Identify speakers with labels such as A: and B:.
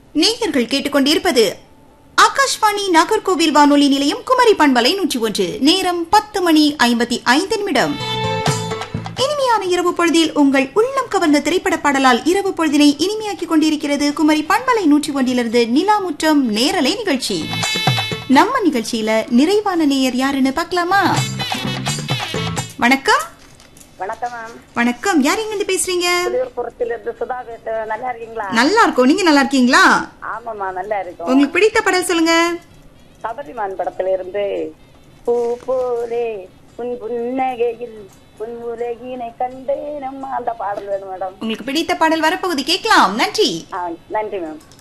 A: நேயர்கள் கேட்டுக்கொண்டிருப்பது ஆகாஷ்வாணி நாகர்கோவில் வானொலி நிலையம் குமரி பண்பலை நூற்றி ஒன்று நேரம் பத்து மணி ஐம்பத்தி ஐந்து நிமிடம் இனிமையான இரவு பொழுதில் உங்கள் உள்ளம் கவர்ந்த திரைப்பட பாடலால் இரவு பொழுதினை இனிமையாக்கிக் கொண்டிருக்கிறது குமரி பண்பலை நூற்றி ஒன்றிலிருந்து நிலாமுற்றம் நேரலை நிகழ்ச்சி நம்ம நிகழ்ச்சியில நிறைவான நேயர் யாருன்னு பார்க்கலாமா வணக்கம்
B: வணக்கம் மேம்
A: வணக்கம் யார் எங்க இருந்து பேசுறீங்க
B: புலியூர்புரத்துல இருந்து சுதா பேசுறேன் நல்லா இருக்கீங்களா
A: நல்லா இருக்கோம் நீங்க நல்லா இருக்கீங்களா
B: ஆமாம்மா நல்லா இருக்கும்
A: உங்களுக்கு பிடித்த படம் சொல்லுங்க
B: சபரிமான் படத்துல இருந்து பூ போலே உன் புன்னகையில் உன் உலகினை கண்டேனம்மா அந்த பாடல் வேணும் மேடம்
A: உங்களுக்கு பிடித்த பாடல் வரப்போகுது கேட்கலாம் நன்றி
B: ஆ, நன்றி மேம்